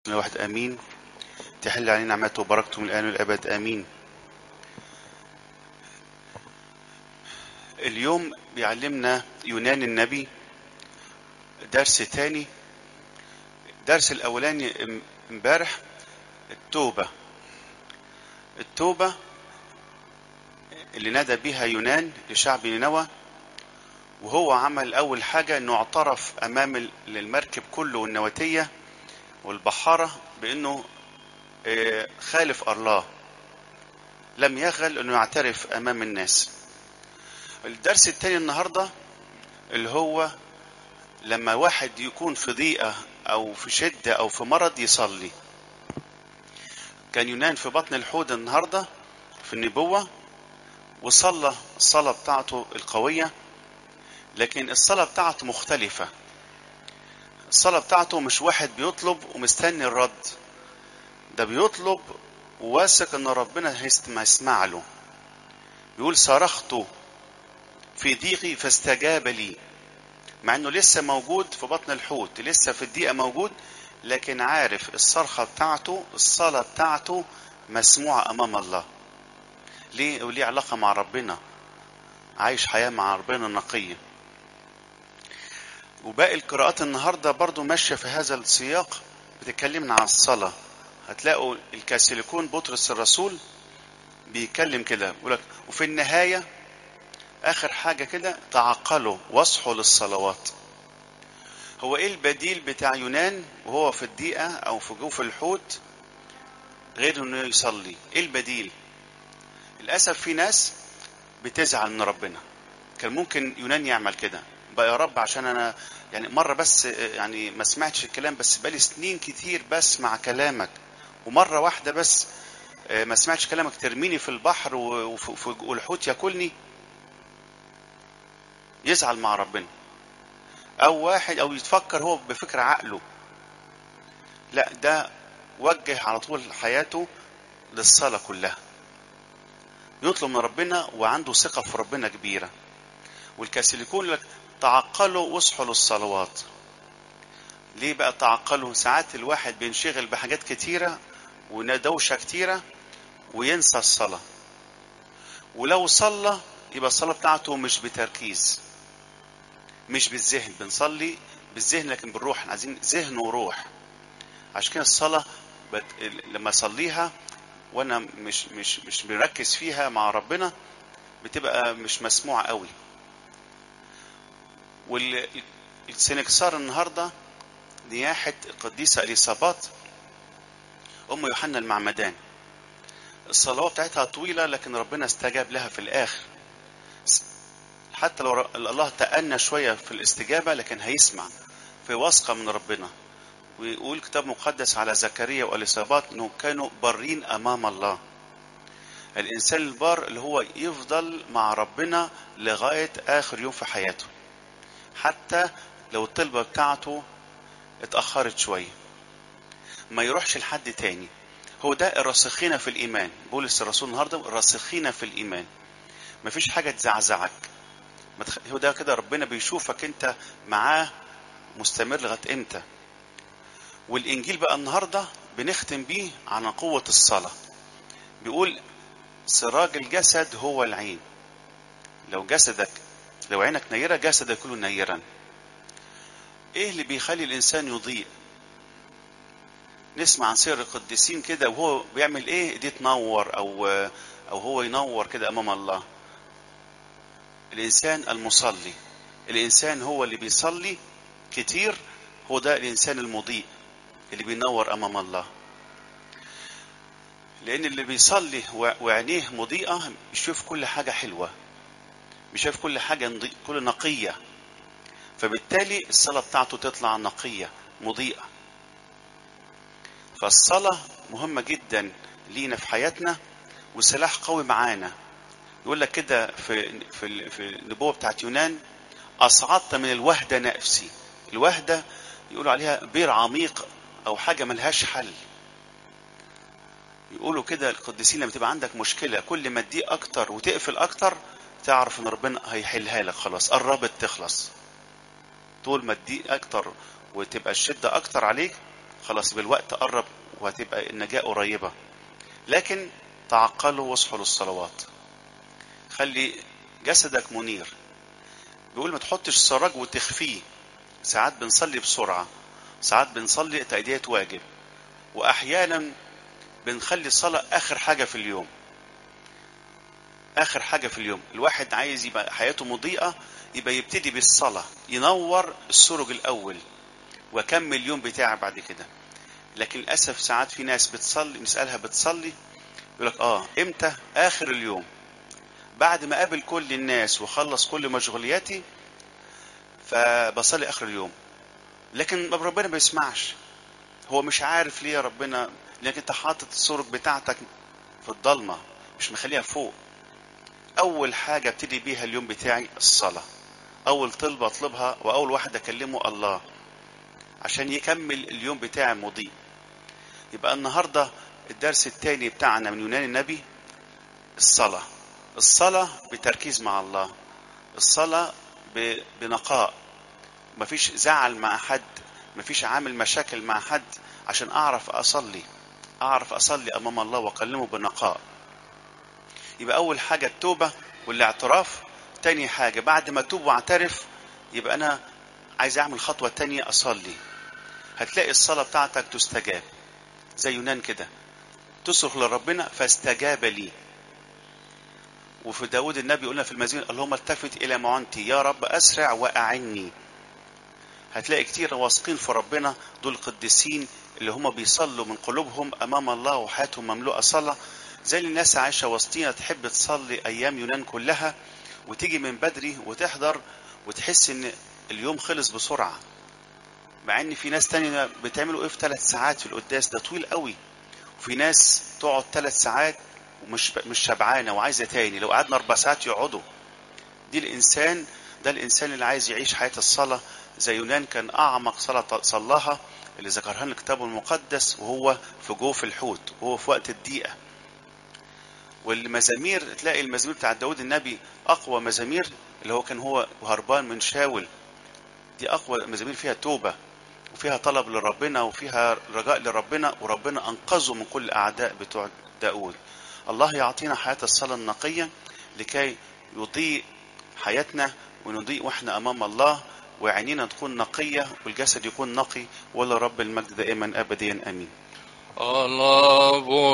الواحد امين تحل علينا نعمته وبركته من الان والابد امين اليوم بيعلمنا يونان النبي درس تاني الدرس الاولاني ام- امبارح التوبه التوبه اللي نادى بها يونان لشعب نينوى وهو عمل اول حاجه انه اعترف امام ال- المركب كله والنواتيه والبحاره بانه آه، خالف الله لم يغل انه يعترف امام الناس الدرس التاني النهارده اللي هو لما واحد يكون في ضيقه او في شده او في مرض يصلي كان يونان في بطن الحوت النهارده في النبوه وصلى الصلاه بتاعته القويه لكن الصلاه بتاعته مختلفه الصلاه بتاعته مش واحد بيطلب ومستني الرد ده بيطلب وواثق ان ربنا هيسمع يسمع له بيقول صرخت في ضيقي فاستجاب لي مع انه لسه موجود في بطن الحوت لسه في الضيقه موجود لكن عارف الصرخه بتاعته الصلاه بتاعته مسموعه امام الله ليه وليه علاقه مع ربنا عايش حياه مع ربنا نقيه وباقي القراءات النهارده برضو ماشيه في هذا السياق بتتكلمنا عن الصلاه هتلاقوا الكاثوليكون بطرس الرسول بيتكلم كده بيقول لك وفي النهايه اخر حاجه كده تعقلوا واصحوا للصلوات هو ايه البديل بتاع يونان وهو في الضيقه او في جوف الحوت غير انه يصلي ايه البديل للاسف في ناس بتزعل من ربنا كان ممكن يونان يعمل كده بقى يا رب عشان انا يعني مره بس يعني ما سمعتش الكلام بس بقالي سنين كتير بسمع كلامك ومره واحده بس آه، ما سمعتش كلامك ترميني في البحر و- وف- وف- والحوت ياكلني يزعل مع ربنا او واحد او يتفكر هو بفكر عقله لا ده وجه على طول حياته للصلاه كلها يطلب من ربنا وعنده ثقه في ربنا كبيره والكاثوليكون يقول لك تعقلوا واصحوا للصلوات ليه بقى تعقلوا ساعات الواحد بينشغل بحاجات كتيره ودوشه كتيره وينسى الصلاه ولو صلى يبقى الصلاه بتاعته مش بتركيز مش بالذهن بنصلي بالذهن لكن بالروح احنا عايزين ذهن وروح عشان كده الصلاه بت... لما اصليها وانا مش مش مش مركز فيها مع ربنا بتبقى مش مسموعه قوي والسنكسار النهارده نياحه القديسه اليصابات ام يوحنا المعمدان الصلوات بتاعتها طويله لكن ربنا استجاب لها في الاخر حتى لو ر- الله تأنى شويه في الاستجابه لكن هيسمع في واثقه من ربنا ويقول كتاب مقدس على زكريا واليصابات انه كانوا بارين امام الله الانسان البار اللي هو يفضل مع ربنا لغايه اخر يوم في حياته حتى لو الطلبه بتاعته اتاخرت شويه ما يروحش لحد تاني هو ده الراسخين في الايمان بولس الرسول النهارده الراسخين في الايمان مفيش حاجه تزعزعك ما تخ- هو ده كده ربنا بيشوفك انت معاه مستمر لغايه امتى والانجيل بقى النهارده بنختم بيه عن قوه الصلاه بيقول سراج الجسد هو العين لو جسدك لو عينك نيره جسدك كله نيرا ايه اللي بيخلي الانسان يضيء نسمع عن سير القديسين كده وهو بيعمل ايه دي تنور او او هو ينور كده امام الله الانسان المصلي الانسان هو اللي بيصلي كتير هو ده الانسان المضيء اللي بينور امام الله لان اللي بيصلي و- وعينيه مضيئه بيشوف كل حاجه حلوه بيشوف كل حاجه نضيء كل نقيه فبالتالي الصلاه بتاعته تطلع نقيه مضيئه فالصلاه مهمه جدا لينا في حياتنا وسلاح قوي معانا يقول لك كده في في ال- في النبوه بتاعت يونان اصعدت من الوهده نفسي الوهده يقولوا عليها بير عميق او حاجه ملهاش حل يقولوا كده القديسين لما تبقى عندك مشكله كل ما تضيق اكتر وتقفل اكتر تعرف ان ربنا هيحلها لك خلاص قربت تخلص طول ما تضيق اكتر وتبقى الشده اكتر عليك خلاص يبقى الوقت قرب وهتبقى النجاة قريبة لكن تعقلوا واصحوا للصلوات خلي جسدك منير بيقول ما تحطش سراج وتخفيه ساعات بنصلي بسرعة ساعات بنصلي تأدية واجب وأحيانا بنخلي الصلاة آخر حاجة في اليوم آخر حاجة في اليوم الواحد عايز يبقى حياته مضيئة يبقى يبتدي بالصلاة ينور السرج الأول وكمل اليوم بتاعه بعد كده لكن للأسف ساعات في ناس بتصلي نسألها بتصلي يقول لك آه إمتى آخر اليوم بعد ما قابل كل الناس وخلص كل مشغولياتي فبصلي آخر اليوم لكن ربنا ما بيسمعش هو مش عارف ليه يا ربنا لانك انت حاطط السرج بتاعتك في الضلمه مش مخليها فوق اول حاجه ابتدي بيها اليوم بتاعي الصلاه اول طلبه اطلبها واول واحد اكلمه الله عشان يكمل اليوم بتاعي مضيء يبقى النهارده الدرس الثاني بتاعنا من يونان النبي الصلاه الصلاه بتركيز مع الله الصلاه بنقاء مفيش زعل مع حد مفيش عامل مشاكل مع حد عشان اعرف اصلي اعرف اصلي امام الله واكلمه بنقاء يبقى اول حاجه التوبه والاعتراف تاني حاجه بعد ما اتوب واعترف يبقى انا عايز اعمل خطوه تانية اصلي هتلاقي الصلاه بتاعتك تستجاب زي يونان كده تصرخ لربنا فاستجاب لي وفي داود النبي قلنا في المزيد اللهم التفت الى معونتي يا رب اسرع واعني هتلاقي كتير واثقين في ربنا دول قديسين اللي هم بيصلوا من قلوبهم امام الله وحياتهم مملوءه صلاه زي الناس عايشه وسطينا تحب تصلي ايام يونان كلها وتيجي من بدري وتحضر وتحس ان اليوم خلص بسرعه مع ان في ناس تانية بتعملوا ايه في ثلاث ساعات في القداس ده طويل قوي وفي ناس تقعد ثلاث ساعات ومش مش شبعانه وعايزه تاني لو قعدنا اربع ساعات يقعدوا دي الانسان ده الانسان اللي عايز يعيش حياه الصلاه زي يونان كان اعمق صلاه صلاها اللي ذكرها لنا الكتاب المقدس وهو في جوف الحوت وهو في وقت الضيقه والمزامير تلاقي المزامير بتاع داود النبي اقوى مزامير اللي هو كان هو هربان من شاول دي اقوى مزامير فيها توبه وفيها طلب لربنا وفيها رجاء لربنا وربنا انقذه من كل الاعداء بتوع داود الله يعطينا حياه الصلاه النقيه لكي يضيء حياتنا ونضيء واحنا امام الله وعينينا تكون نقيه والجسد يكون نقي ولرب المجد دائما ابديا امين الله